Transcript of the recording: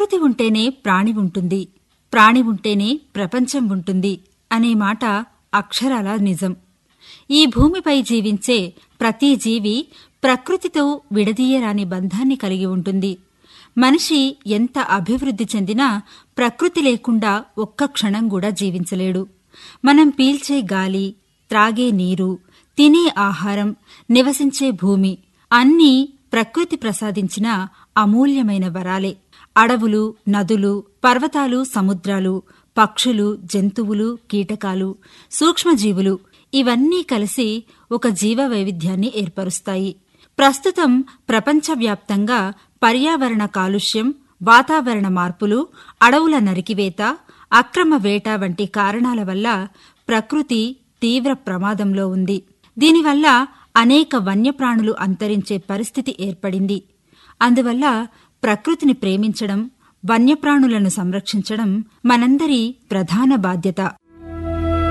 ప్రకృతి ఉంటేనే ప్రాణి ఉంటుంది ప్రాణి ఉంటేనే ప్రపంచం ఉంటుంది అనే మాట అక్షరాల నిజం ఈ భూమిపై జీవించే ప్రతి జీవి ప్రకృతితో విడదీయరాని బంధాన్ని కలిగి ఉంటుంది మనిషి ఎంత అభివృద్ధి చెందినా ప్రకృతి లేకుండా ఒక్క క్షణం కూడా జీవించలేడు మనం పీల్చే గాలి త్రాగే నీరు తినే ఆహారం నివసించే భూమి అన్నీ ప్రకృతి ప్రసాదించిన అమూల్యమైన వరాలే అడవులు నదులు పర్వతాలు సముద్రాలు పక్షులు జంతువులు కీటకాలు సూక్ష్మజీవులు ఇవన్నీ కలిసి ఒక జీవ వైవిధ్యాన్ని ఏర్పరుస్తాయి ప్రస్తుతం ప్రపంచవ్యాప్తంగా పర్యావరణ కాలుష్యం వాతావరణ మార్పులు అడవుల నరికివేత అక్రమ వేట వంటి కారణాల వల్ల ప్రకృతి తీవ్ర ప్రమాదంలో ఉంది దీనివల్ల అనేక వన్యప్రాణులు అంతరించే పరిస్థితి ఏర్పడింది అందువల్ల ప్రకృతిని ప్రేమించడం వన్యప్రాణులను సంరక్షించడం మనందరి ప్రధాన బాధ్యత